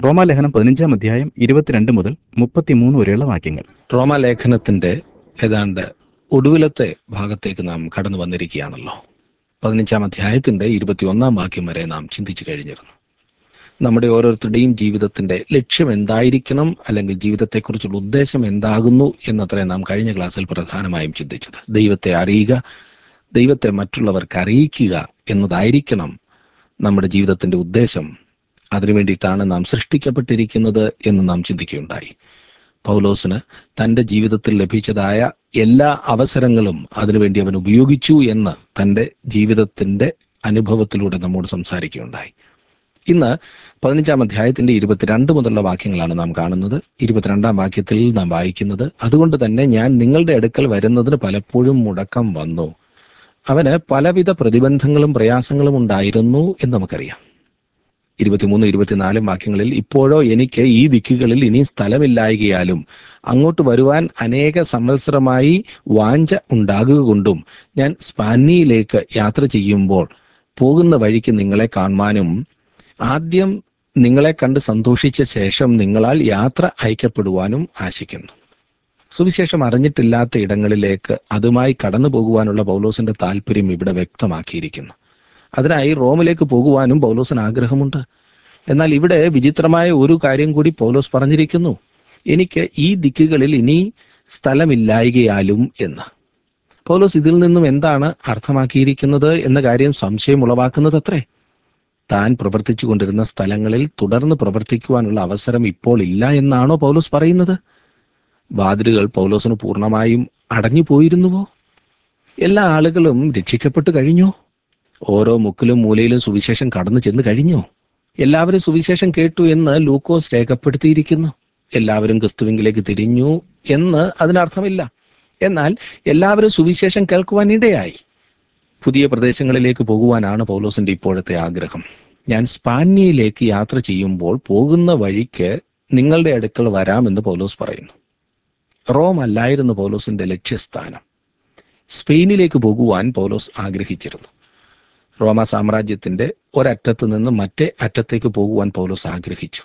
റോമാലേഖനം പതിനഞ്ചാം അധ്യായം ഇരുപത്തിരണ്ട് മുതൽ മുപ്പത്തിമൂന്ന് വരെയുള്ള വാക്യങ്ങൾ റോമാലേഖനത്തിന്റെ ഏതാണ്ട് ഒടുവിലത്തെ ഭാഗത്തേക്ക് നാം കടന്നു വന്നിരിക്കുകയാണല്ലോ പതിനഞ്ചാം അധ്യായത്തിന്റെ ഇരുപത്തിയൊന്നാം വാക്യം വരെ നാം ചിന്തിച്ചു കഴിഞ്ഞിരുന്നു നമ്മുടെ ഓരോരുത്തരുടെയും ജീവിതത്തിന്റെ ലക്ഷ്യം എന്തായിരിക്കണം അല്ലെങ്കിൽ ജീവിതത്തെക്കുറിച്ചുള്ള ഉദ്ദേശം എന്താകുന്നു എന്നത്രേ നാം കഴിഞ്ഞ ക്ലാസ്സിൽ പ്രധാനമായും ചിന്തിച്ചത് ദൈവത്തെ അറിയുക ദൈവത്തെ മറ്റുള്ളവർക്ക് അറിയിക്കുക എന്നതായിരിക്കണം നമ്മുടെ ജീവിതത്തിന്റെ ഉദ്ദേശം അതിനു വേണ്ടിയിട്ടാണ് നാം സൃഷ്ടിക്കപ്പെട്ടിരിക്കുന്നത് എന്ന് നാം ചിന്തിക്കുകയുണ്ടായി പൗലോസിന് തന്റെ ജീവിതത്തിൽ ലഭിച്ചതായ എല്ലാ അവസരങ്ങളും അതിനുവേണ്ടി അവൻ ഉപയോഗിച്ചു എന്ന് തന്റെ ജീവിതത്തിന്റെ അനുഭവത്തിലൂടെ നമ്മോട് സംസാരിക്കുകയുണ്ടായി ഇന്ന് പതിനഞ്ചാം അധ്യായത്തിന്റെ ഇരുപത്തിരണ്ട് മുതലുള്ള വാക്യങ്ങളാണ് നാം കാണുന്നത് ഇരുപത്തിരണ്ടാം വാക്യത്തിൽ നാം വായിക്കുന്നത് അതുകൊണ്ട് തന്നെ ഞാൻ നിങ്ങളുടെ അടുക്കൽ വരുന്നതിന് പലപ്പോഴും മുടക്കം വന്നു അവന് പലവിധ പ്രതിബന്ധങ്ങളും പ്രയാസങ്ങളും ഉണ്ടായിരുന്നു എന്ന് നമുക്കറിയാം ഇരുപത്തിമൂന്ന് ഇരുപത്തിനാലും വാക്യങ്ങളിൽ ഇപ്പോഴോ എനിക്ക് ഈ ദിക്കുകളിൽ ഇനി സ്ഥലമില്ലായകയാലും അങ്ങോട്ട് വരുവാൻ അനേക സംവത്സരമായി വാഞ്ച ഉണ്ടാകുക കൊണ്ടും ഞാൻ സ്പാനിയിലേക്ക് യാത്ര ചെയ്യുമ്പോൾ പോകുന്ന വഴിക്ക് നിങ്ങളെ കാണുവാനും ആദ്യം നിങ്ങളെ കണ്ട് സന്തോഷിച്ച ശേഷം നിങ്ങളാൽ യാത്ര അയക്കപ്പെടുവാനും ആശിക്കുന്നു സുവിശേഷം അറിഞ്ഞിട്ടില്ലാത്ത ഇടങ്ങളിലേക്ക് അതുമായി കടന്നു പോകുവാനുള്ള പൗലോസിന്റെ താല്പര്യം ഇവിടെ വ്യക്തമാക്കിയിരിക്കുന്നു അതിനായി റോമിലേക്ക് പോകുവാനും പൗലോസിന് ആഗ്രഹമുണ്ട് എന്നാൽ ഇവിടെ വിചിത്രമായ ഒരു കാര്യം കൂടി പൗലോസ് പറഞ്ഞിരിക്കുന്നു എനിക്ക് ഈ ദിക്കുകളിൽ ഇനി സ്ഥലമില്ലായികയാലും എന്ന് പൗലോസ് ഇതിൽ നിന്നും എന്താണ് അർത്ഥമാക്കിയിരിക്കുന്നത് എന്ന കാര്യം സംശയം ഉളവാക്കുന്നത് അത്രേ താൻ പ്രവർത്തിച്ചു കൊണ്ടിരുന്ന സ്ഥലങ്ങളിൽ തുടർന്ന് പ്രവർത്തിക്കുവാനുള്ള അവസരം ഇപ്പോൾ ഇല്ല എന്നാണോ പൗലോസ് പറയുന്നത് വാതിലുകൾ പൗലോസിന് പൂർണ്ണമായും അടഞ്ഞു പോയിരുന്നുവോ എല്ലാ ആളുകളും രക്ഷിക്കപ്പെട്ടു കഴിഞ്ഞോ ഓരോ മുക്കിലും മൂലയിലും സുവിശേഷം കടന്നു ചെന്ന് കഴിഞ്ഞോ എല്ലാവരും സുവിശേഷം കേട്ടു എന്ന് ലൂക്കോസ് രേഖപ്പെടുത്തിയിരിക്കുന്നു എല്ലാവരും ക്രിസ്തുവിങ്കിലേക്ക് തിരിഞ്ഞു എന്ന് അതിനർത്ഥമില്ല എന്നാൽ എല്ലാവരും സുവിശേഷം കേൾക്കുവാൻ ഇടയായി പുതിയ പ്രദേശങ്ങളിലേക്ക് പോകുവാനാണ് പൗലോസിന്റെ ഇപ്പോഴത്തെ ആഗ്രഹം ഞാൻ സ്പാനിയയിലേക്ക് യാത്ര ചെയ്യുമ്പോൾ പോകുന്ന വഴിക്ക് നിങ്ങളുടെ അടുക്കൽ വരാമെന്ന് പൗലോസ് പറയുന്നു റോം അല്ലായിരുന്നു പൗലോസിന്റെ ലക്ഷ്യസ്ഥാനം സ്പെയിനിലേക്ക് പോകുവാൻ പൗലോസ് ആഗ്രഹിച്ചിരുന്നു റോമ സാമ്രാജ്യത്തിന്റെ ഒരറ്റത്ത് നിന്ന് മറ്റേ അറ്റത്തേക്ക് പോകുവാൻ പൗലോസ് ആഗ്രഹിച്ചു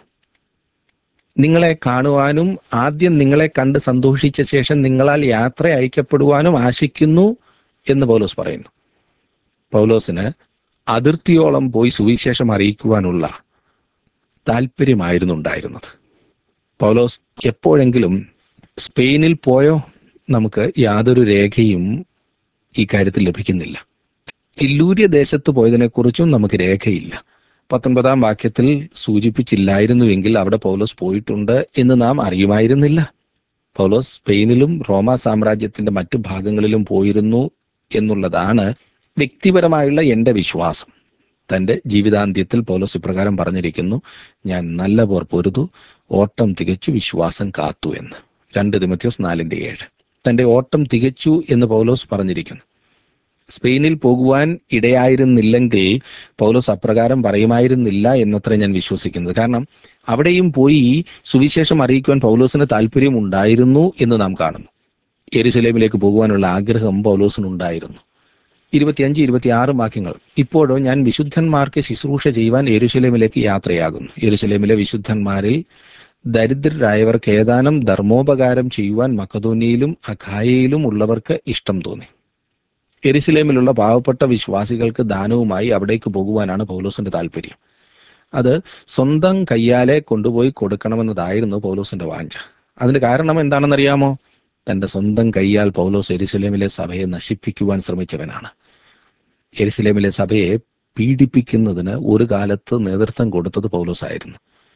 നിങ്ങളെ കാണുവാനും ആദ്യം നിങ്ങളെ കണ്ട് സന്തോഷിച്ച ശേഷം നിങ്ങളാൽ യാത്ര അയക്കപ്പെടുവാനും ആശിക്കുന്നു എന്ന് പൗലോസ് പറയുന്നു പൗലോസിന് അതിർത്തിയോളം പോയി സുവിശേഷം അറിയിക്കുവാനുള്ള താല്പര്യമായിരുന്നു ഉണ്ടായിരുന്നത് പൗലോസ് എപ്പോഴെങ്കിലും സ്പെയിനിൽ പോയോ നമുക്ക് യാതൊരു രേഖയും ഈ കാര്യത്തിൽ ലഭിക്കുന്നില്ല ഇല്ലൂര്യ ദേശത്ത് പോയതിനെക്കുറിച്ചും നമുക്ക് രേഖയില്ല പത്തൊൻപതാം വാക്യത്തിൽ സൂചിപ്പിച്ചില്ലായിരുന്നുവെങ്കിൽ അവിടെ പൗലോസ് പോയിട്ടുണ്ട് എന്ന് നാം അറിയുമായിരുന്നില്ല പൗലോസ് സ്പെയിനിലും റോമ സാമ്രാജ്യത്തിന്റെ മറ്റു ഭാഗങ്ങളിലും പോയിരുന്നു എന്നുള്ളതാണ് വ്യക്തിപരമായുള്ള എൻ്റെ വിശ്വാസം തന്റെ ജീവിതാന്ത്യത്തിൽ പൗലോസ് ഇപ്രകാരം പറഞ്ഞിരിക്കുന്നു ഞാൻ നല്ല പോർ പൊരുതു ഓട്ടം തികച്ചു വിശ്വാസം കാത്തു എന്ന് രണ്ട് തിമത്യോസ് നാലിന്റെ ഏഴ് തന്റെ ഓട്ടം തികച്ചു എന്ന് പൗലോസ് പറഞ്ഞിരിക്കുന്നു സ്പെയിനിൽ പോകുവാൻ ഇടയായിരുന്നില്ലെങ്കിൽ പൗലോസ് അപ്രകാരം പറയുമായിരുന്നില്ല എന്നത്ര ഞാൻ വിശ്വസിക്കുന്നത് കാരണം അവിടെയും പോയി സുവിശേഷം അറിയിക്കുവാൻ പൗലോസിന് താല്പര്യം ഉണ്ടായിരുന്നു എന്ന് നാം കാണുന്നു യെരുസലേമിലേക്ക് പോകുവാനുള്ള ആഗ്രഹം പൗലോസിനുണ്ടായിരുന്നു ഇരുപത്തിയഞ്ച് ഇരുപത്തിയാറ് വാക്യങ്ങൾ ഇപ്പോഴോ ഞാൻ വിശുദ്ധന്മാർക്ക് ശുശ്രൂഷ ചെയ്യുവാൻ യെരുസലേമിലേക്ക് യാത്രയാകുന്നു യെരുസലേമിലെ വിശുദ്ധന്മാരിൽ ദരിദ്രരായവർക്ക് ഏതാനും ധർമ്മോപകാരം ചെയ്യുവാൻ മക്കതോനിയയിലും അഖായയിലും ഉള്ളവർക്ക് ഇഷ്ടം തോന്നി എരിശിലേമിലുള്ള പാവപ്പെട്ട വിശ്വാസികൾക്ക് ദാനവുമായി അവിടേക്ക് പോകുവാനാണ് പൗലോസിന്റെ താല്പര്യം അത് സ്വന്തം കയ്യാലെ കൊണ്ടുപോയി കൊടുക്കണമെന്നതായിരുന്നു പൗലോസിന്റെ വാഞ്ച അതിന് കാരണം എന്താണെന്നറിയാമോ തന്റെ സ്വന്തം കൈയാൽ പൗലോസ് എരിശിലേമിലെ സഭയെ നശിപ്പിക്കുവാൻ ശ്രമിച്ചവനാണ് എരിശിലേമിലെ സഭയെ പീഡിപ്പിക്കുന്നതിന് ഒരു കാലത്ത് നേതൃത്വം കൊടുത്തത് പൗലോസ് ആയിരുന്നു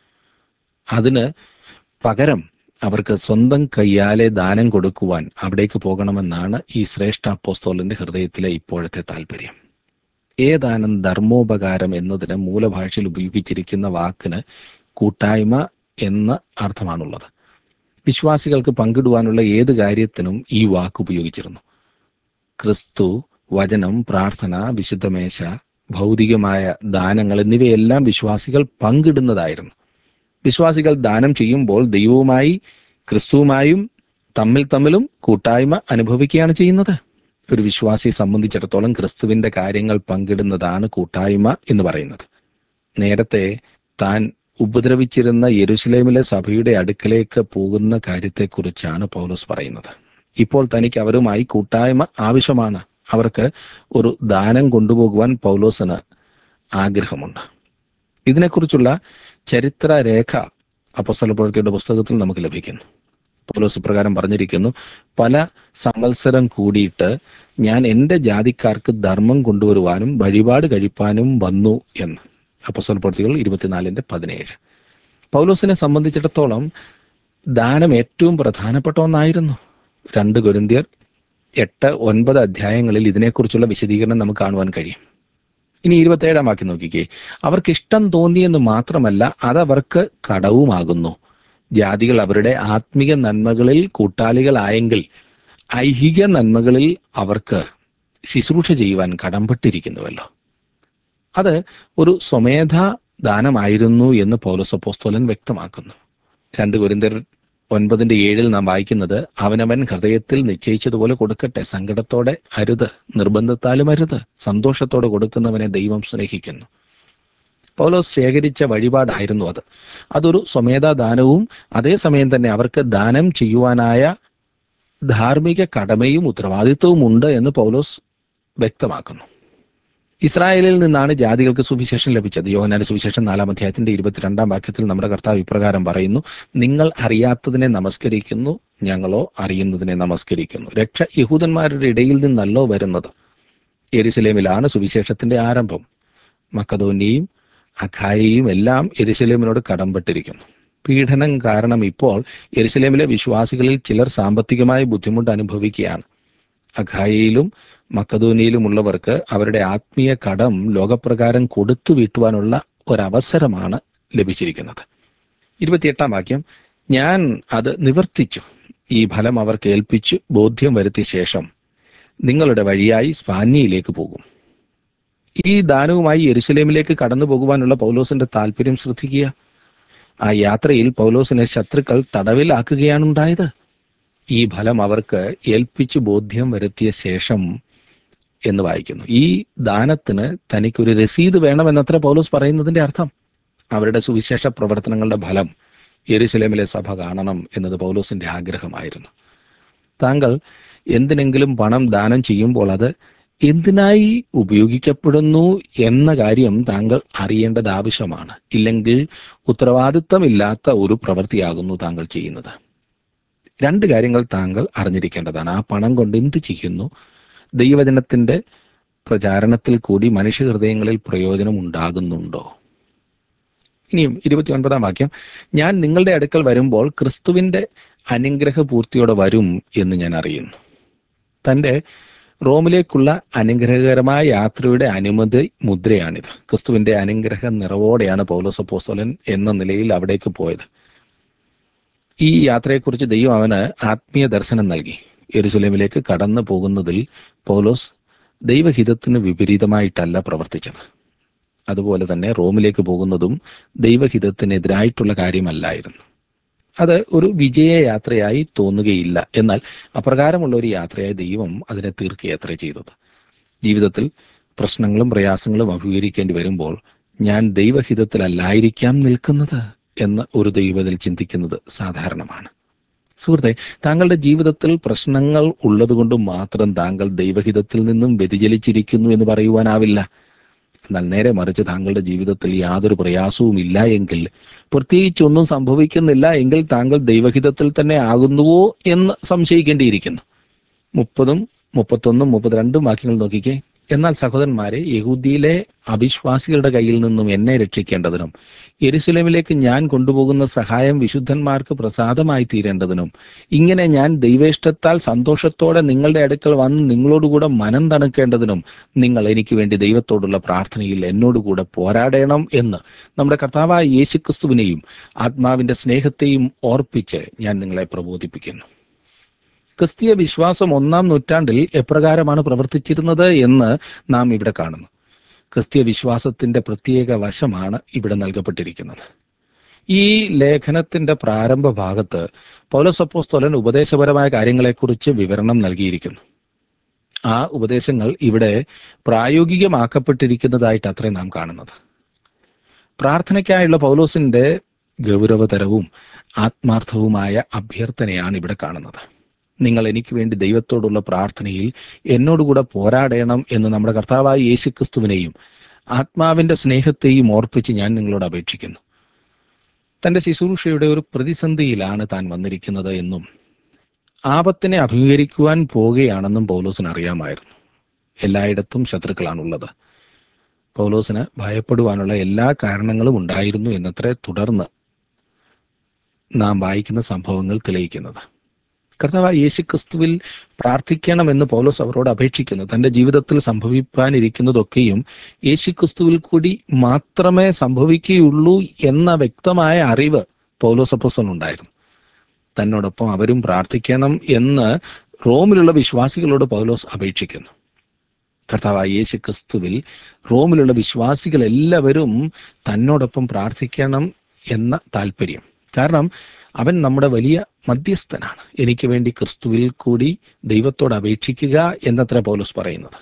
അതിന് പകരം അവർക്ക് സ്വന്തം കയ്യാലെ ദാനം കൊടുക്കുവാൻ അവിടേക്ക് പോകണമെന്നാണ് ഈ ശ്രേഷ്ഠ അപ്പോസ്തോലിന്റെ ഹൃദയത്തിലെ ഇപ്പോഴത്തെ താല്പര്യം ഏതാനും ധർമ്മോപകാരം എന്നതിന് മൂലഭാഷയിൽ ഉപയോഗിച്ചിരിക്കുന്ന വാക്കിന് കൂട്ടായ്മ എന്ന അർത്ഥമാണുള്ളത് വിശ്വാസികൾക്ക് പങ്കിടുവാനുള്ള ഏത് കാര്യത്തിനും ഈ വാക്ക് ഉപയോഗിച്ചിരുന്നു ക്രിസ്തു വചനം പ്രാർത്ഥന വിശുദ്ധമേശ ഭൗതികമായ ദാനങ്ങൾ എന്നിവയെല്ലാം വിശ്വാസികൾ പങ്കിടുന്നതായിരുന്നു വിശ്വാസികൾ ദാനം ചെയ്യുമ്പോൾ ദൈവവുമായി ക്രിസ്തുവുമായും തമ്മിൽ തമ്മിലും കൂട്ടായ്മ അനുഭവിക്കുകയാണ് ചെയ്യുന്നത് ഒരു വിശ്വാസിയെ സംബന്ധിച്ചിടത്തോളം ക്രിസ്തുവിന്റെ കാര്യങ്ങൾ പങ്കിടുന്നതാണ് കൂട്ടായ്മ എന്ന് പറയുന്നത് നേരത്തെ താൻ ഉപദ്രവിച്ചിരുന്ന യെരുസലേമിലെ സഭയുടെ അടുക്കലേക്ക് പോകുന്ന കാര്യത്തെക്കുറിച്ചാണ് പൗലോസ് പറയുന്നത് ഇപ്പോൾ തനിക്ക് അവരുമായി കൂട്ടായ്മ ആവശ്യമാണ് അവർക്ക് ഒരു ദാനം കൊണ്ടുപോകുവാൻ പൗലോസിന് ആഗ്രഹമുണ്ട് ഇതിനെക്കുറിച്ചുള്ള ചരിത്ര രേഖ അപ്പസ്തല പ്രവൃത്തിയുടെ പുസ്തകത്തിൽ നമുക്ക് ലഭിക്കുന്നു പൗലോസ് ഇപ്രകാരം പറഞ്ഞിരിക്കുന്നു പല സംവത്സരം കൂടിയിട്ട് ഞാൻ എൻ്റെ ജാതിക്കാർക്ക് ധർമ്മം കൊണ്ടുവരുവാനും വഴിപാട് കഴിപ്പാനും വന്നു എന്ന് അപ്പസ്തല പ്രവൃത്തികൾ ഇരുപത്തിനാലിന്റെ പതിനേഴ് പൗലോസിനെ സംബന്ധിച്ചിടത്തോളം ദാനം ഏറ്റവും പ്രധാനപ്പെട്ട ഒന്നായിരുന്നു രണ്ട് ഗുരുന്തിയർ എട്ട് ഒൻപത് അധ്യായങ്ങളിൽ ഇതിനെക്കുറിച്ചുള്ള വിശദീകരണം നമുക്ക് കാണുവാൻ കഴിയും ഇനി ഇരുപത്തേഴാം വാക്യം നോക്കിക്കേ അവർക്ക് ഇഷ്ടം തോന്നിയെന്ന് മാത്രമല്ല അതവർക്ക് കടവുമാകുന്നു ജാതികൾ അവരുടെ ആത്മിക നന്മകളിൽ കൂട്ടാളികളായെങ്കിൽ ഐഹിക നന്മകളിൽ അവർക്ക് ശുശ്രൂഷ ചെയ്യുവാൻ കടംപെട്ടിരിക്കുന്നുവല്ലോ അത് ഒരു സ്വമേധ ദാനമായിരുന്നു എന്ന് പൗലോസപ്പോസ്തോലൻ വ്യക്തമാക്കുന്നു രണ്ട് കുരിന്തർ ഒൻപതിന്റെ ഏഴിൽ നാം വായിക്കുന്നത് അവനവൻ ഹൃദയത്തിൽ നിശ്ചയിച്ചതുപോലെ കൊടുക്കട്ടെ സങ്കടത്തോടെ അരുത് നിർബന്ധത്താലും അരുത് സന്തോഷത്തോടെ കൊടുക്കുന്നവനെ ദൈവം സ്നേഹിക്കുന്നു പൗലോസ് ശേഖരിച്ച വഴിപാടായിരുന്നു അത് അതൊരു സ്വമേധാ ദാനവും അതേസമയം തന്നെ അവർക്ക് ദാനം ചെയ്യുവാനായ ധാർമ്മിക കടമയും ഉത്തരവാദിത്വവും ഉണ്ട് എന്ന് പൗലോസ് വ്യക്തമാക്കുന്നു ഇസ്രായേലിൽ നിന്നാണ് ജാതികൾക്ക് സുവിശേഷം ലഭിച്ചത് യോഹനാന്റെ സുവിശേഷം നാലാം അധ്യായത്തിന്റെ ഇരുപത്തിരണ്ടാം വാക്യത്തിൽ നമ്മുടെ കർത്താവ് ഇപ്രകാരം പറയുന്നു നിങ്ങൾ അറിയാത്തതിനെ നമസ്കരിക്കുന്നു ഞങ്ങളോ അറിയുന്നതിനെ നമസ്കരിക്കുന്നു രക്ഷ യഹൂദന്മാരുടെ ഇടയിൽ നിന്നല്ലോ വരുന്നത് എരുസലേമിലാണ് സുവിശേഷത്തിന്റെ ആരംഭം മക്കതോന്യയും അഖായയും എല്ലാം എരുസലേമിനോട് കടംപെട്ടിരിക്കുന്നു പീഡനം കാരണം ഇപ്പോൾ എരുസലേമിലെ വിശ്വാസികളിൽ ചിലർ സാമ്പത്തികമായ ബുദ്ധിമുട്ട് അനുഭവിക്കുകയാണ് അഖായയിലും മക്കതോനിയിലുമുള്ളവർക്ക് അവരുടെ ആത്മീയ കടം ലോകപ്രകാരം കൊടുത്തു വീട്ടുവാനുള്ള ഒരവസരമാണ് ലഭിച്ചിരിക്കുന്നത് ഇരുപത്തിയെട്ടാം വാക്യം ഞാൻ അത് നിവർത്തിച്ചു ഈ ഫലം അവർക്ക് ഏൽപ്പിച്ചു ബോധ്യം വരുത്തിയ ശേഷം നിങ്ങളുടെ വഴിയായി സ്പാനിയയിലേക്ക് പോകും ഈ ദാനവുമായി യെരുസലേമിലേക്ക് കടന്നു പോകുവാനുള്ള പൗലോസിന്റെ താല്പര്യം ശ്രദ്ധിക്കുക ആ യാത്രയിൽ പൗലോസിനെ ശത്രുക്കൾ തടവിലാക്കുകയാണ് ഉണ്ടായത് ഈ ഫലം അവർക്ക് ഏൽപ്പിച്ചു ബോധ്യം വരുത്തിയ ശേഷം എന്ന് വായിക്കുന്നു ഈ ദാനത്തിന് തനിക്കൊരു രസീത് വേണമെന്നത്ര പൗലോസ് പറയുന്നതിന്റെ അർത്ഥം അവരുടെ സുവിശേഷ പ്രവർത്തനങ്ങളുടെ ഫലം യെരുസലേമിലെ സഭ കാണണം എന്നത് പൗലോസിന്റെ ആഗ്രഹമായിരുന്നു താങ്കൾ എന്തിനെങ്കിലും പണം ദാനം ചെയ്യുമ്പോൾ അത് എന്തിനായി ഉപയോഗിക്കപ്പെടുന്നു എന്ന കാര്യം താങ്കൾ അറിയേണ്ടത് ആവശ്യമാണ് ഇല്ലെങ്കിൽ ഉത്തരവാദിത്തമില്ലാത്ത ഒരു പ്രവൃത്തിയാകുന്നു താങ്കൾ ചെയ്യുന്നത് രണ്ട് കാര്യങ്ങൾ താങ്കൾ അറിഞ്ഞിരിക്കേണ്ടതാണ് ആ പണം കൊണ്ട് എന്ത് ചെയ്യുന്നു ദൈവജനത്തിന്റെ പ്രചാരണത്തിൽ കൂടി മനുഷ്യഹൃദയങ്ങളിൽ പ്രയോജനം ഉണ്ടാകുന്നുണ്ടോ ഇനിയും ഇരുപത്തി ഒൻപതാം വാക്യം ഞാൻ നിങ്ങളുടെ അടുക്കൽ വരുമ്പോൾ ക്രിസ്തുവിന്റെ അനുഗ്രഹ പൂർത്തിയോടെ വരും എന്ന് ഞാൻ അറിയുന്നു തന്റെ റോമിലേക്കുള്ള അനുഗ്രഹകരമായ യാത്രയുടെ അനുമതി മുദ്രയാണിത് ക്രിസ്തുവിന്റെ അനുഗ്രഹ നിറവോടെയാണ് പൗലോസ് അപ്പോസ്തലൻ എന്ന നിലയിൽ അവിടേക്ക് പോയത് ഈ യാത്രയെക്കുറിച്ച് ദൈവം അവന് ആത്മീയ ദർശനം നൽകി യെരുസലേമിലേക്ക് കടന്നു പോകുന്നതിൽ പൗലോസ് ദൈവഹിതത്തിന് വിപരീതമായിട്ടല്ല പ്രവർത്തിച്ചത് അതുപോലെ തന്നെ റോമിലേക്ക് പോകുന്നതും ദൈവഹിതത്തിനെതിരായിട്ടുള്ള കാര്യമല്ലായിരുന്നു അത് ഒരു വിജയയാത്രയായി തോന്നുകയില്ല എന്നാൽ അപ്രകാരമുള്ള ഒരു യാത്രയായി ദൈവം അതിനെ തീർക്കുകയത്ര ചെയ്തത് ജീവിതത്തിൽ പ്രശ്നങ്ങളും പ്രയാസങ്ങളും അഭിമുഖീകരിക്കേണ്ടി വരുമ്പോൾ ഞാൻ ദൈവഹിതത്തിലല്ലായിരിക്കാം നിൽക്കുന്നത് എന്ന് ഒരു ദൈവത്തിൽ ചിന്തിക്കുന്നത് സാധാരണമാണ് സുഹൃത്തെ താങ്കളുടെ ജീവിതത്തിൽ പ്രശ്നങ്ങൾ ഉള്ളതുകൊണ്ട് മാത്രം താങ്കൾ ദൈവഹിതത്തിൽ നിന്നും വ്യതിചലിച്ചിരിക്കുന്നു എന്ന് പറയുവാനാവില്ല എന്നാൽ നേരെ മറിച്ച് താങ്കളുടെ ജീവിതത്തിൽ യാതൊരു പ്രയാസവും ഇല്ല എങ്കിൽ പ്രത്യേകിച്ച് ഒന്നും സംഭവിക്കുന്നില്ല എങ്കിൽ താങ്കൾ ദൈവഹിതത്തിൽ തന്നെ ആകുന്നുവോ എന്ന് സംശയിക്കേണ്ടിയിരിക്കുന്നു മുപ്പതും മുപ്പത്തൊന്നും മുപ്പത്തിരണ്ടും വാക്യങ്ങൾ നോക്കിക്കേ എന്നാൽ സഹോദരന്മാരെ യഹൂദിയിലെ അവിശ്വാസികളുടെ കയ്യിൽ നിന്നും എന്നെ രക്ഷിക്കേണ്ടതിനും യെരുസലേമിലേക്ക് ഞാൻ കൊണ്ടുപോകുന്ന സഹായം വിശുദ്ധന്മാർക്ക് പ്രസാദമായി തീരേണ്ടതിനും ഇങ്ങനെ ഞാൻ ദൈവേഷ്ടത്താൽ സന്തോഷത്തോടെ നിങ്ങളുടെ അടുക്കൽ വന്ന് നിങ്ങളോടുകൂടെ മനം തണുക്കേണ്ടതിനും നിങ്ങൾ എനിക്ക് വേണ്ടി ദൈവത്തോടുള്ള പ്രാർത്ഥനയിൽ എന്നോടുകൂടെ പോരാടണം എന്ന് നമ്മുടെ കർത്താവായ യേശുക്രിസ്തുവിനെയും ആത്മാവിന്റെ സ്നേഹത്തെയും ഓർപ്പിച്ച് ഞാൻ നിങ്ങളെ പ്രബോധിപ്പിക്കുന്നു ക്രിസ്തീയ വിശ്വാസം ഒന്നാം നൂറ്റാണ്ടിൽ എപ്രകാരമാണ് പ്രവർത്തിച്ചിരുന്നത് എന്ന് നാം ഇവിടെ കാണുന്നു ക്രിസ്തീയ വിശ്വാസത്തിന്റെ പ്രത്യേക വശമാണ് ഇവിടെ നൽകപ്പെട്ടിരിക്കുന്നത് ഈ ലേഖനത്തിന്റെ പ്രാരംഭ ഭാഗത്ത് പൗലസപ്പോസ്തോലൻ ഉപദേശപരമായ കാര്യങ്ങളെക്കുറിച്ച് വിവരണം നൽകിയിരിക്കുന്നു ആ ഉപദേശങ്ങൾ ഇവിടെ പ്രായോഗികമാക്കപ്പെട്ടിരിക്കുന്നതായിട്ട് അത്രേ നാം കാണുന്നത് പ്രാർത്ഥനയ്ക്കായുള്ള പൗലോസിന്റെ ഗൗരവതരവും ആത്മാർത്ഥവുമായ അഭ്യർത്ഥനയാണ് ഇവിടെ കാണുന്നത് നിങ്ങൾ എനിക്ക് വേണ്ടി ദൈവത്തോടുള്ള പ്രാർത്ഥനയിൽ എന്നോടുകൂടെ പോരാടണം എന്ന് നമ്മുടെ കർത്താവായ യേശുക്രിസ്തുവിനെയും ആത്മാവിന്റെ സ്നേഹത്തെയും ഓർപ്പിച്ച് ഞാൻ നിങ്ങളോട് അപേക്ഷിക്കുന്നു തന്റെ ശുശ്രൂഷയുടെ ഒരു പ്രതിസന്ധിയിലാണ് താൻ വന്നിരിക്കുന്നത് എന്നും ആപത്തിനെ അഭിമുഖീകരിക്കുവാൻ പോകുകയാണെന്നും പൗലോസിന് അറിയാമായിരുന്നു എല്ലായിടത്തും ശത്രുക്കളാണുള്ളത് പൗലോസിന് ഭയപ്പെടുവാനുള്ള എല്ലാ കാരണങ്ങളും ഉണ്ടായിരുന്നു എന്നത്രേ തുടർന്ന് നാം വായിക്കുന്ന സംഭവങ്ങൾ തെളിയിക്കുന്നത് കർത്താവ് യേശുക്രിസ്തുവിൽ പ്രാർത്ഥിക്കണമെന്ന് പൗലോസ് അവരോട് അപേക്ഷിക്കുന്നു തന്റെ ജീവിതത്തിൽ സംഭവിക്കാനിരിക്കുന്നതൊക്കെയും യേശുക്രിസ്തുവിൽ കൂടി മാത്രമേ സംഭവിക്കുകയുള്ളൂ എന്ന വ്യക്തമായ അറിവ് പൗലോസ് അപ്പോസ്തലനുണ്ടായിരുന്നു തന്നോടൊപ്പം അവരും പ്രാർത്ഥിക്കണം എന്ന് റോമിലുള്ള വിശ്വാസികളോട് പൗലോസ് അപേക്ഷിക്കുന്നു കർത്താവായ യേശു ക്രിസ്തുവിൽ റോമിലുള്ള വിശ്വാസികൾ എല്ലാവരും തന്നോടൊപ്പം പ്രാർത്ഥിക്കണം എന്ന താല്പര്യം കാരണം അവൻ നമ്മുടെ വലിയ മധ്യസ്ഥനാണ് എനിക്ക് വേണ്ടി ക്രിസ്തുവിൽ കൂടി ദൈവത്തോട് അപേക്ഷിക്കുക എന്നത്ര പൗലോസ് പറയുന്നത്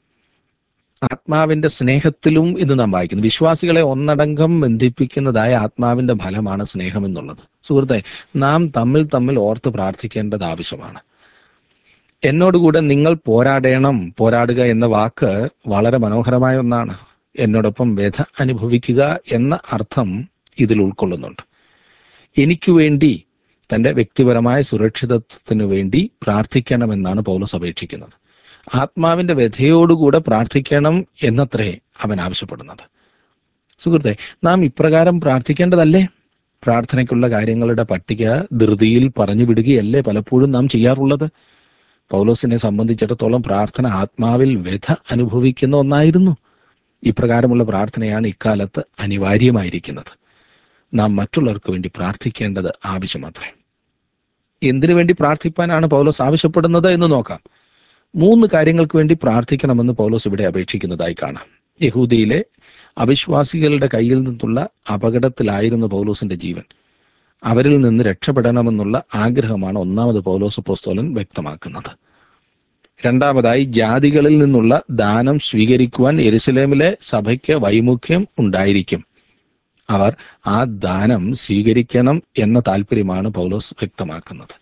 ആത്മാവിന്റെ സ്നേഹത്തിലും ഇത് നാം വായിക്കുന്നു വിശ്വാസികളെ ഒന്നടങ്കം ബന്ധിപ്പിക്കുന്നതായ ആത്മാവിന്റെ ഫലമാണ് സ്നേഹം എന്നുള്ളത് സുഹൃത്തെ നാം തമ്മിൽ തമ്മിൽ ഓർത്ത് പ്രാർത്ഥിക്കേണ്ടത് ആവശ്യമാണ് എന്നോടുകൂടെ നിങ്ങൾ പോരാടണം പോരാടുക എന്ന വാക്ക് വളരെ മനോഹരമായ ഒന്നാണ് എന്നോടൊപ്പം വ്യഥ അനുഭവിക്കുക എന്ന അർത്ഥം ഇതിൽ ഉൾക്കൊള്ളുന്നുണ്ട് എനിക്ക് വേണ്ടി തന്റെ വ്യക്തിപരമായ സുരക്ഷിതത്വത്തിനു വേണ്ടി പ്രാർത്ഥിക്കണമെന്നാണ് പൗലോസ് അപേക്ഷിക്കുന്നത് ആത്മാവിന്റെ വ്യഥയോടുകൂടെ പ്രാർത്ഥിക്കണം എന്നത്രേ അവൻ ആവശ്യപ്പെടുന്നത് സുഹൃത്തെ നാം ഇപ്രകാരം പ്രാർത്ഥിക്കേണ്ടതല്ലേ പ്രാർത്ഥനയ്ക്കുള്ള കാര്യങ്ങളുടെ പട്ടിക ധൃതിയിൽ പറഞ്ഞു വിടുകയല്ലേ പലപ്പോഴും നാം ചെയ്യാറുള്ളത് പൗലോസിനെ സംബന്ധിച്ചിടത്തോളം പ്രാർത്ഥന ആത്മാവിൽ വ്യഥ അനുഭവിക്കുന്ന ഒന്നായിരുന്നു ഇപ്രകാരമുള്ള പ്രാർത്ഥനയാണ് ഇക്കാലത്ത് അനിവാര്യമായിരിക്കുന്നത് നാം മറ്റുള്ളവർക്ക് വേണ്ടി പ്രാർത്ഥിക്കേണ്ടത് ആവശ്യമത്രേ എന്തിനു വേണ്ടി പ്രാർത്ഥിപ്പാനാണ് പൗലോസ് ആവശ്യപ്പെടുന്നത് എന്ന് നോക്കാം മൂന്ന് കാര്യങ്ങൾക്ക് വേണ്ടി പ്രാർത്ഥിക്കണമെന്ന് പൗലോസ് ഇവിടെ അപേക്ഷിക്കുന്നതായി കാണാം യഹൂദിയിലെ അവിശ്വാസികളുടെ കയ്യിൽ നിന്നുള്ള അപകടത്തിലായിരുന്നു പൗലോസിന്റെ ജീവൻ അവരിൽ നിന്ന് രക്ഷപ്പെടണമെന്നുള്ള ആഗ്രഹമാണ് ഒന്നാമത് പൗലോസ് പോസ്തോലൻ വ്യക്തമാക്കുന്നത് രണ്ടാമതായി ജാതികളിൽ നിന്നുള്ള ദാനം സ്വീകരിക്കുവാൻ എരുസലേമിലെ സഭയ്ക്ക് വൈമുഖ്യം ഉണ്ടായിരിക്കും അവർ ആ ദാനം സ്വീകരിക്കണം എന്ന താല്പര്യമാണ് പൗലോസ് വ്യക്തമാക്കുന്നത്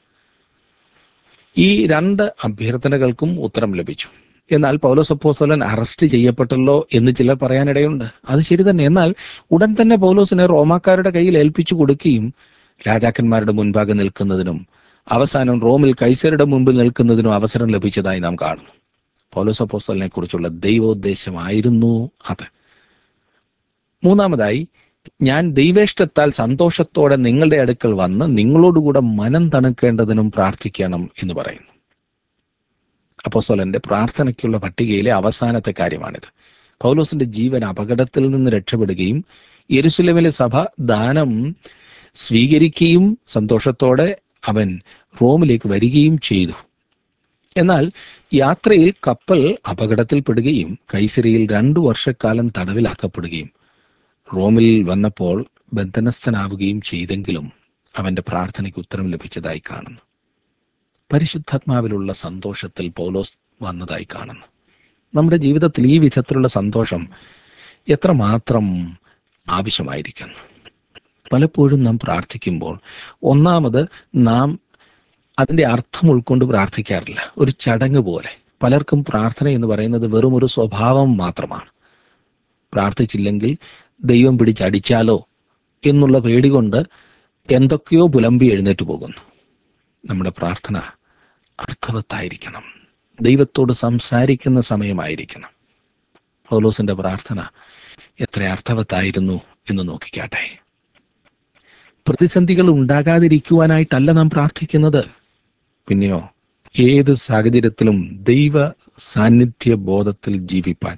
ഈ രണ്ട് അഭ്യർത്ഥനകൾക്കും ഉത്തരം ലഭിച്ചു എന്നാൽ പൗലോസ് അപ്പോസ്തലൻ അറസ്റ്റ് ചെയ്യപ്പെട്ടല്ലോ എന്ന് ചിലർ പറയാനിടയുണ്ട് അത് ശരി തന്നെ എന്നാൽ ഉടൻ തന്നെ പൗലോസിനെ റോമാക്കാരുടെ കയ്യിൽ ഏൽപ്പിച്ചു കൊടുക്കുകയും രാജാക്കന്മാരുടെ മുൻപാകെ നിൽക്കുന്നതിനും അവസാനം റോമിൽ കൈസരുടെ മുമ്പിൽ നിൽക്കുന്നതിനും അവസരം ലഭിച്ചതായി നാം കാണുന്നു പൗലോസ് അപ്പോസ്തലിനെ കുറിച്ചുള്ള ദൈവോദ്ദേശമായിരുന്നു അത് മൂന്നാമതായി ഞാൻ ദൈവേഷ്ടത്താൽ സന്തോഷത്തോടെ നിങ്ങളുടെ അടുക്കൽ വന്ന് നിങ്ങളോടുകൂടെ മനം തണുക്കേണ്ടതിനും പ്രാർത്ഥിക്കണം എന്ന് പറയുന്നു അപ്പോസ്തലന്റെ പ്രാർത്ഥനയ്ക്കുള്ള പട്ടികയിലെ അവസാനത്തെ കാര്യമാണിത് പൗലോസിന്റെ ജീവൻ അപകടത്തിൽ നിന്ന് രക്ഷപ്പെടുകയും യെരുസലേമിലെ സഭ ദാനം സ്വീകരിക്കുകയും സന്തോഷത്തോടെ അവൻ റോമിലേക്ക് വരികയും ചെയ്തു എന്നാൽ യാത്രയിൽ കപ്പൽ അപകടത്തിൽപ്പെടുകയും കൈസരിയിൽ രണ്ടു വർഷക്കാലം തടവിലാക്കപ്പെടുകയും റോമിൽ വന്നപ്പോൾ ബന്ധനസ്ഥനാവുകയും ചെയ്തെങ്കിലും അവന്റെ പ്രാർത്ഥനയ്ക്ക് ഉത്തരം ലഭിച്ചതായി കാണുന്നു പരിശുദ്ധാത്മാവിലുള്ള സന്തോഷത്തിൽ പൗലോസ് വന്നതായി കാണുന്നു നമ്മുടെ ജീവിതത്തിൽ ഈ വിധത്തിലുള്ള സന്തോഷം എത്രമാത്രം ആവശ്യമായിരിക്കുന്നു പലപ്പോഴും നാം പ്രാർത്ഥിക്കുമ്പോൾ ഒന്നാമത് നാം അതിൻ്റെ അർത്ഥം ഉൾക്കൊണ്ട് പ്രാർത്ഥിക്കാറില്ല ഒരു ചടങ്ങ് പോലെ പലർക്കും പ്രാർത്ഥന എന്ന് പറയുന്നത് വെറും ഒരു സ്വഭാവം മാത്രമാണ് പ്രാർത്ഥിച്ചില്ലെങ്കിൽ ദൈവം പിടിച്ചടിച്ചാലോ എന്നുള്ള പേടി കൊണ്ട് എന്തൊക്കെയോ പുലമ്പി എഴുന്നേറ്റ് പോകുന്നു നമ്മുടെ പ്രാർത്ഥന അർത്ഥവത്തായിരിക്കണം ദൈവത്തോട് സംസാരിക്കുന്ന സമയമായിരിക്കണം പൗലോസിന്റെ പ്രാർത്ഥന എത്ര അർത്ഥവത്തായിരുന്നു എന്ന് നോക്കിക്കാട്ടെ പ്രതിസന്ധികൾ ഉണ്ടാകാതിരിക്കുവാനായിട്ടല്ല നാം പ്രാർത്ഥിക്കുന്നത് പിന്നെയോ ഏത് സാഹചര്യത്തിലും ദൈവ സാന്നിധ്യ ബോധത്തിൽ ജീവിപ്പാൻ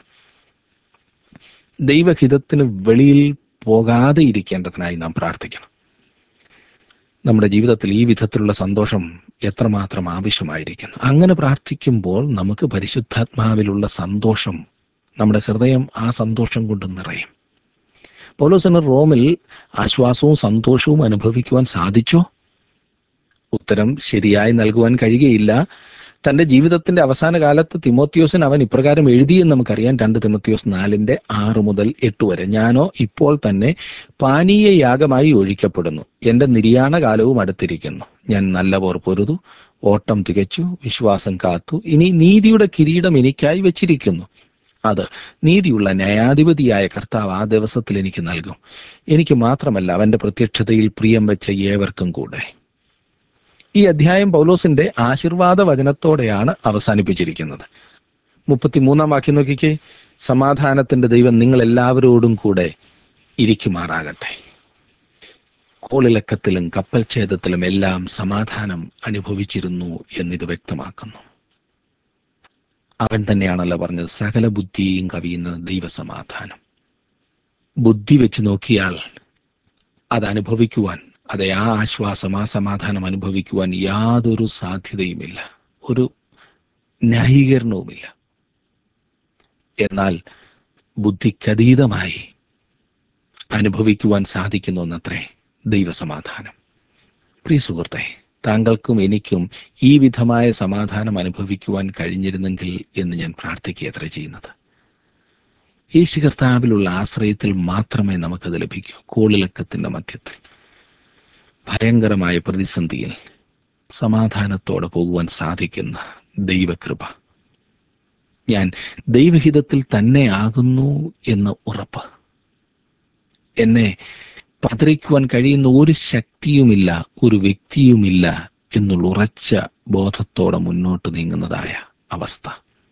ദൈവഹിതത്തിന് വെളിയിൽ പോകാതെ ഇരിക്കേണ്ടതിനായി നാം പ്രാർത്ഥിക്കണം നമ്മുടെ ജീവിതത്തിൽ ഈ വിധത്തിലുള്ള സന്തോഷം എത്രമാത്രം ആവശ്യമായിരിക്കുന്നു അങ്ങനെ പ്രാർത്ഥിക്കുമ്പോൾ നമുക്ക് പരിശുദ്ധാത്മാവിലുള്ള സന്തോഷം നമ്മുടെ ഹൃദയം ആ സന്തോഷം കൊണ്ട് നിറയും പൗലോസിന് റോമിൽ ആശ്വാസവും സന്തോഷവും അനുഭവിക്കുവാൻ സാധിച്ചോ ഉത്തരം ശരിയായി നൽകുവാൻ കഴിയുകയില്ല തന്റെ ജീവിതത്തിന്റെ അവസാന കാലത്ത് തിമോത്യോസിന് അവൻ ഇപ്രകാരം എഴുതിയെന്ന് നമുക്കറിയാം രണ്ട് തിമോത്യോസ് നാലിന്റെ ആറ് മുതൽ എട്ട് വരെ ഞാനോ ഇപ്പോൾ തന്നെ പാനീയ യാഗമായി ഒഴിക്കപ്പെടുന്നു എന്റെ നിര്യാണ കാലവും അടുത്തിരിക്കുന്നു ഞാൻ നല്ല പോർ പൊരുതു ഓട്ടം തികച്ചു വിശ്വാസം കാത്തു ഇനി നീതിയുടെ കിരീടം എനിക്കായി വെച്ചിരിക്കുന്നു അത് നീതിയുള്ള ന്യായാധിപതിയായ കർത്താവ് ആ ദിവസത്തിൽ എനിക്ക് നൽകും എനിക്ക് മാത്രമല്ല അവന്റെ പ്രത്യക്ഷതയിൽ പ്രിയം വെച്ച ഏവർക്കും കൂടെ ഈ അധ്യായം പൗലോസിന്റെ ആശീർവാദ വചനത്തോടെയാണ് അവസാനിപ്പിച്ചിരിക്കുന്നത് മുപ്പത്തിമൂന്നാം വാക്യം നോക്കിക്കേ സമാധാനത്തിന്റെ ദൈവം നിങ്ങൾ എല്ലാവരോടും കൂടെ ഇരിക്കുമാറാകട്ടെ കോളിളക്കത്തിലും കപ്പൽ ഛേദത്തിലും എല്ലാം സമാധാനം അനുഭവിച്ചിരുന്നു എന്നിത് വ്യക്തമാക്കുന്നു അവൻ തന്നെയാണല്ലോ പറഞ്ഞത് സകല ബുദ്ധിയും കവിയുന്ന ദൈവസമാധാനം ബുദ്ധി വെച്ച് നോക്കിയാൽ അത് അനുഭവിക്കുവാൻ അതെ ആ ആശ്വാസം ആ സമാധാനം അനുഭവിക്കുവാൻ യാതൊരു സാധ്യതയുമില്ല ഒരു ന്യായീകരണവുമില്ല എന്നാൽ ബുദ്ധിക്കതീതമായി അനുഭവിക്കുവാൻ സാധിക്കുന്ന ഒന്നത്രേ ദൈവസമാധാനം പ്രിയ സുഹൃത്തെ താങ്കൾക്കും എനിക്കും ഈ വിധമായ സമാധാനം അനുഭവിക്കുവാൻ കഴിഞ്ഞിരുന്നെങ്കിൽ എന്ന് ഞാൻ പ്രാർത്ഥിക്കുകയത്ര ചെയ്യുന്നത് യേശു കർത്താവിലുള്ള ആശ്രയത്തിൽ മാത്രമേ നമുക്കത് ലഭിക്കൂ കോളിളക്കത്തിന്റെ മധ്യത്തിൽ ഭയങ്കരമായ പ്രതിസന്ധിയിൽ സമാധാനത്തോടെ പോകുവാൻ സാധിക്കുന്ന ദൈവകൃപ ഞാൻ ദൈവഹിതത്തിൽ തന്നെ ആകുന്നു എന്ന ഉറപ്പ് എന്നെ പതറിക്കുവാൻ കഴിയുന്ന ഒരു ശക്തിയുമില്ല ഒരു വ്യക്തിയുമില്ല എന്നുള്ള ഉറച്ച ബോധത്തോടെ മുന്നോട്ട് നീങ്ങുന്നതായ അവസ്ഥ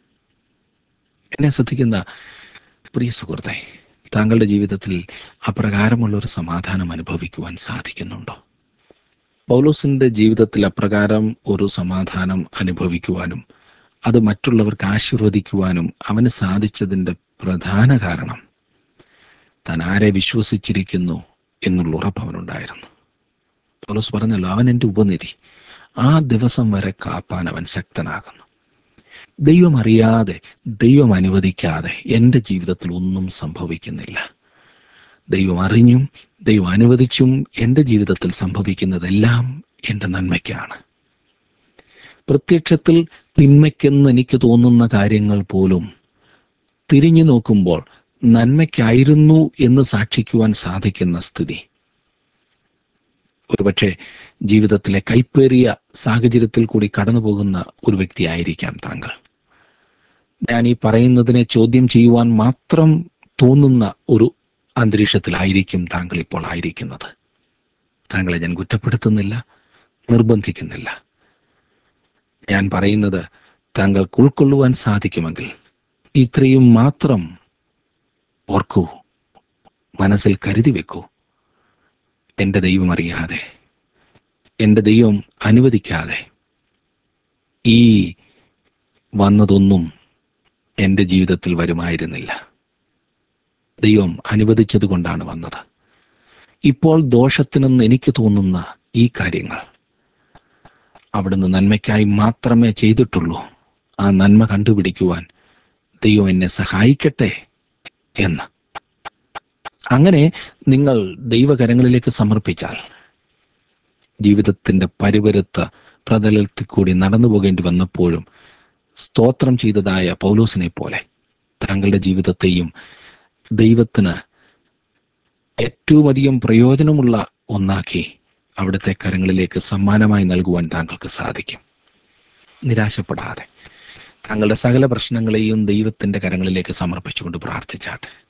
എന്നെ ശ്രദ്ധിക്കുന്ന പ്രിയ സുഹൃത്തെ താങ്കളുടെ ജീവിതത്തിൽ അപ്രകാരമുള്ള ഒരു സമാധാനം അനുഭവിക്കുവാൻ സാധിക്കുന്നുണ്ടോ പൗലോസിന്റെ ജീവിതത്തിൽ അപ്രകാരം ഒരു സമാധാനം അനുഭവിക്കുവാനും അത് മറ്റുള്ളവർക്ക് ആശീർവദിക്കുവാനും അവന് സാധിച്ചതിന്റെ പ്രധാന കാരണം താൻ ആരെ വിശ്വസിച്ചിരിക്കുന്നു എന്നുള്ള ഉറപ്പ് അവനുണ്ടായിരുന്നു പൗലോസ് പറഞ്ഞല്ലോ അവൻ എൻ്റെ ഉപനിധി ആ ദിവസം വരെ കാപ്പാൻ അവൻ ശക്തനാകുന്നു ദൈവം അറിയാതെ ദൈവം അനുവദിക്കാതെ എൻ്റെ ജീവിതത്തിൽ ഒന്നും സംഭവിക്കുന്നില്ല ദൈവം അറിഞ്ഞും ദൈവം അനുവദിച്ചും എൻ്റെ ജീവിതത്തിൽ സംഭവിക്കുന്നതെല്ലാം എൻ്റെ നന്മയ്ക്കാണ് പ്രത്യക്ഷത്തിൽ തിന്മയ്ക്കെന്ന് എനിക്ക് തോന്നുന്ന കാര്യങ്ങൾ പോലും തിരിഞ്ഞു നോക്കുമ്പോൾ നന്മയ്ക്കായിരുന്നു എന്ന് സാക്ഷിക്കുവാൻ സാധിക്കുന്ന സ്ഥിതി ഒരുപക്ഷെ ജീവിതത്തിലെ കൈപ്പേറിയ സാഹചര്യത്തിൽ കൂടി കടന്നു പോകുന്ന ഒരു വ്യക്തിയായിരിക്കാം താങ്കൾ ഞാൻ ഈ പറയുന്നതിനെ ചോദ്യം ചെയ്യുവാൻ മാത്രം തോന്നുന്ന ഒരു അന്തരീക്ഷത്തിലായിരിക്കും താങ്കൾ ഇപ്പോൾ ആയിരിക്കുന്നത് താങ്കളെ ഞാൻ കുറ്റപ്പെടുത്തുന്നില്ല നിർബന്ധിക്കുന്നില്ല ഞാൻ പറയുന്നത് താങ്കൾക്ക് ഉൾക്കൊള്ളുവാൻ സാധിക്കുമെങ്കിൽ ഇത്രയും മാത്രം ഓർക്കൂ മനസ്സിൽ കരുതി വെക്കൂ എൻ്റെ ദൈവം അറിയാതെ എൻ്റെ ദൈവം അനുവദിക്കാതെ ഈ വന്നതൊന്നും എൻ്റെ ജീവിതത്തിൽ വരുമായിരുന്നില്ല ദൈവം അനുവദിച്ചത് കൊണ്ടാണ് വന്നത് ഇപ്പോൾ ദോഷത്തിനെന്ന് എനിക്ക് തോന്നുന്ന ഈ കാര്യങ്ങൾ അവിടുന്ന് നന്മയ്ക്കായി മാത്രമേ ചെയ്തിട്ടുള്ളൂ ആ നന്മ കണ്ടുപിടിക്കുവാൻ ദൈവം എന്നെ സഹായിക്കട്ടെ എന്ന് അങ്ങനെ നിങ്ങൾ ദൈവകരങ്ങളിലേക്ക് സമർപ്പിച്ചാൽ ജീവിതത്തിന്റെ പരിവരുത്ത പ്രതലത്തിൽ കൂടി നടന്നു പോകേണ്ടി വന്നപ്പോഴും സ്തോത്രം ചെയ്തതായ പൗലോസിനെ പോലെ താങ്കളുടെ ജീവിതത്തെയും ദൈവത്തിന് ഏറ്റവും അധികം പ്രയോജനമുള്ള ഒന്നാക്കി അവിടുത്തെ കരങ്ങളിലേക്ക് സമ്മാനമായി നൽകുവാൻ താങ്കൾക്ക് സാധിക്കും നിരാശപ്പെടാതെ താങ്കളുടെ സകല പ്രശ്നങ്ങളെയും ദൈവത്തിന്റെ കരങ്ങളിലേക്ക് സമർപ്പിച്ചുകൊണ്ട് പ്രാർത്ഥിച്ചാട്ടെ